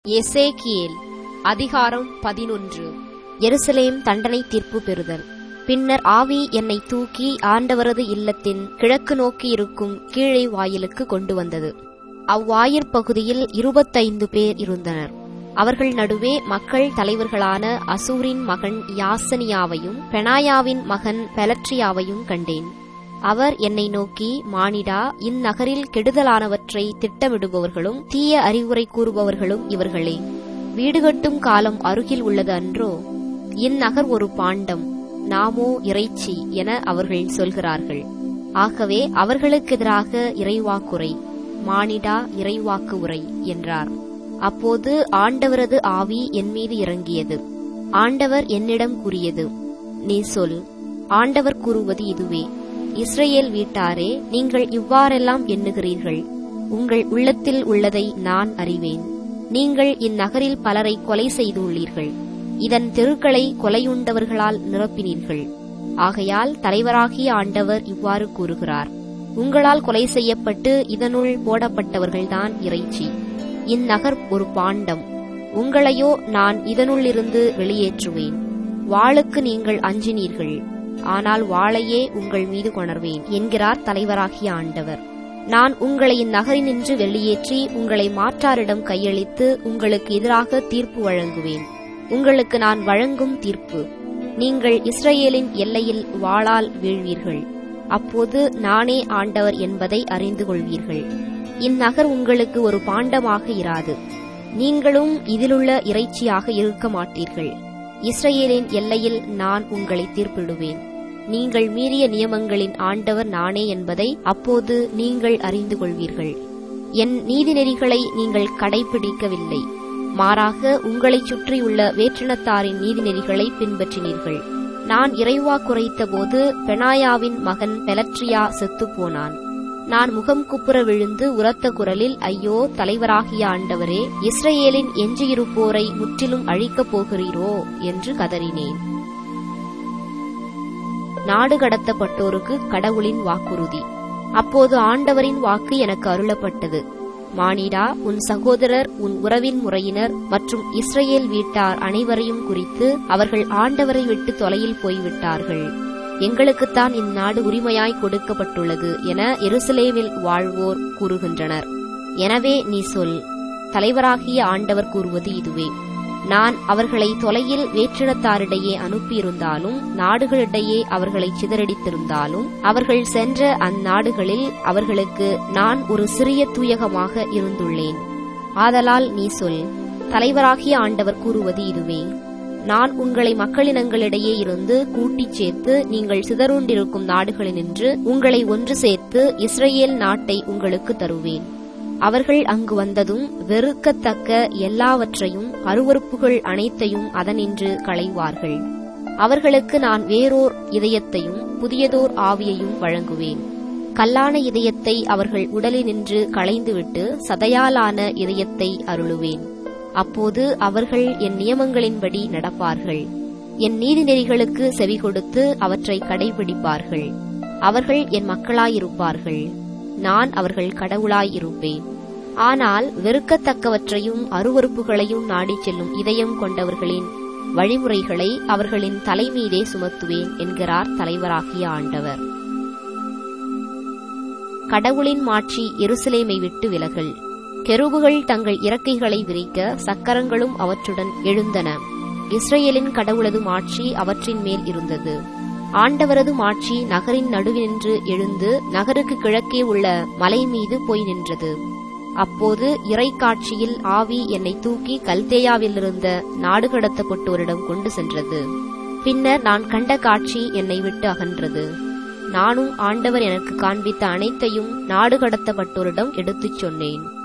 எசேக்கியேல் அதிகாரம் பதினொன்று எருசலேம் தண்டனை தீர்ப்பு பெறுதல் பின்னர் ஆவி என்னை தூக்கி ஆண்டவரது இல்லத்தின் கிழக்கு நோக்கி இருக்கும் கீழே வாயிலுக்கு கொண்டு வந்தது அவ்வாயிற் பகுதியில் இருபத்தைந்து பேர் இருந்தனர் அவர்கள் நடுவே மக்கள் தலைவர்களான அசூரின் மகன் யாசனியாவையும் பெனாயாவின் மகன் பெலட்ரியாவையும் கண்டேன் அவர் என்னை நோக்கி மானிடா இந்நகரில் கெடுதலானவற்றை திட்டமிடுபவர்களும் தீய அறிவுரை கூறுபவர்களும் இவர்களே வீடுகட்டும் காலம் அருகில் உள்ளது அன்றோ இந்நகர் ஒரு பாண்டம் நாமோ இறைச்சி என அவர்கள் சொல்கிறார்கள் ஆகவே அவர்களுக்கு எதிராக இறைவாக்குரை மானிடா இறைவாக்கு உரை என்றார் அப்போது ஆண்டவரது ஆவி என் மீது இறங்கியது ஆண்டவர் என்னிடம் கூறியது நீ சொல் ஆண்டவர் கூறுவது இதுவே இஸ்ரேல் வீட்டாரே நீங்கள் இவ்வாறெல்லாம் எண்ணுகிறீர்கள் உங்கள் உள்ளத்தில் உள்ளதை நான் அறிவேன் நீங்கள் இந்நகரில் பலரை கொலை செய்துள்ளீர்கள் இதன் தெருக்களை கொலையுண்டவர்களால் நிரப்பினீர்கள் ஆகையால் தலைவராகிய ஆண்டவர் இவ்வாறு கூறுகிறார் உங்களால் கொலை செய்யப்பட்டு இதனுள் போடப்பட்டவர்கள்தான் இறைச்சி இந்நகர் ஒரு பாண்டம் உங்களையோ நான் இதனுள்ளிருந்து வெளியேற்றுவேன் வாளுக்கு நீங்கள் அஞ்சினீர்கள் ஆனால் வாளையே உங்கள் மீது கொணர்வேன் என்கிறார் தலைவராகிய ஆண்டவர் நான் உங்களை இந்நகரினின்று வெளியேற்றி உங்களை மாற்றாரிடம் கையளித்து உங்களுக்கு எதிராக தீர்ப்பு வழங்குவேன் உங்களுக்கு நான் வழங்கும் தீர்ப்பு நீங்கள் இஸ்ரேலின் எல்லையில் வாளால் வீழ்வீர்கள் அப்போது நானே ஆண்டவர் என்பதை அறிந்து கொள்வீர்கள் இந்நகர் உங்களுக்கு ஒரு பாண்டமாக இராது நீங்களும் இதிலுள்ள இறைச்சியாக இருக்க மாட்டீர்கள் இஸ்ரேலின் எல்லையில் நான் உங்களை தீர்ப்பிடுவேன் நீங்கள் மீறிய நியமங்களின் ஆண்டவர் நானே என்பதை அப்போது நீங்கள் அறிந்து கொள்வீர்கள் என் நீதிநெறிகளை நீங்கள் கடைபிடிக்கவில்லை மாறாக உங்களைச் சுற்றியுள்ள வேற்றினத்தாரின் நீதிநெறிகளை பின்பற்றினீர்கள் நான் இறைவா குறைத்தபோது பெனாயாவின் மகன் பெலட்ரியா செத்துப்போனான் நான் முகம் குப்புற விழுந்து உரத்த குரலில் ஐயோ தலைவராகிய ஆண்டவரே இஸ்ரேலின் எஞ்சியிருப்போரை முற்றிலும் அழிக்கப் போகிறீரோ என்று கதறினேன் நாடு கடத்தப்பட்டோருக்கு கடவுளின் வாக்குறுதி அப்போது ஆண்டவரின் வாக்கு எனக்கு அருளப்பட்டது மானிடா உன் சகோதரர் உன் உறவின் முறையினர் மற்றும் இஸ்ரேல் வீட்டார் அனைவரையும் குறித்து அவர்கள் ஆண்டவரை விட்டு தொலையில் போய்விட்டார்கள் எங்களுக்குத்தான் இந்நாடு உரிமையாய் கொடுக்கப்பட்டுள்ளது என எருசலேமில் வாழ்வோர் கூறுகின்றனர் எனவே நீ சொல் தலைவராகிய ஆண்டவர் கூறுவது இதுவே நான் அவர்களை தொலையில் வேற்றினத்தாரிடையே அனுப்பியிருந்தாலும் நாடுகளிடையே அவர்களை சிதறடித்திருந்தாலும் அவர்கள் சென்ற அந்நாடுகளில் அவர்களுக்கு நான் ஒரு சிறிய தூயகமாக இருந்துள்ளேன் ஆதலால் நீ சொல் தலைவராகிய ஆண்டவர் கூறுவது இதுவே நான் உங்களை மக்களினங்களிடையே இருந்து கூட்டிச் சேர்த்து நீங்கள் சிதறுண்டிருக்கும் நாடுகளினின்று உங்களை ஒன்று சேர்த்து இஸ்ரேல் நாட்டை உங்களுக்கு தருவேன் அவர்கள் அங்கு வந்ததும் வெறுக்கத்தக்க எல்லாவற்றையும் அருவறுப்புகள் அனைத்தையும் அதனின்று களைவார்கள் அவர்களுக்கு நான் வேறோர் இதயத்தையும் புதியதோர் ஆவியையும் வழங்குவேன் கல்லான இதயத்தை அவர்கள் உடலினின்று களைந்துவிட்டு சதையாலான இதயத்தை அருளுவேன் அப்போது அவர்கள் என் நியமங்களின்படி நடப்பார்கள் என் நீதிநெறிகளுக்கு செவி கொடுத்து அவற்றை கடைபிடிப்பார்கள் அவர்கள் என் மக்களாயிருப்பார்கள் நான் அவர்கள் கடவுளாயிருப்பேன் ஆனால் வெறுக்கத்தக்கவற்றையும் அருவறுப்புகளையும் நாடிச் செல்லும் இதயம் கொண்டவர்களின் வழிமுறைகளை அவர்களின் தலைமீதே சுமத்துவேன் என்கிறார் தலைவராகிய ஆண்டவர் கடவுளின் மாட்சி எருசலேமை விட்டு விலகல் கெருபுகள் தங்கள் இறக்கைகளை விரிக்க சக்கரங்களும் அவற்றுடன் எழுந்தன இஸ்ரேலின் கடவுளது மாட்சி அவற்றின் மேல் இருந்தது ஆண்டவரது மாட்சி நகரின் நடுவினின்று எழுந்து நகருக்கு கிழக்கே உள்ள மலை மீது போய் நின்றது அப்போது இறை காட்சியில் ஆவி என்னை தூக்கி கல்தேயாவிலிருந்த நாடு கடத்தப்பட்டோரிடம் கொண்டு சென்றது பின்னர் நான் கண்ட காட்சி என்னை விட்டு அகன்றது நானும் ஆண்டவர் எனக்கு காண்பித்த அனைத்தையும் நாடு கடத்தப்பட்டோரிடம் எடுத்துச் சொன்னேன்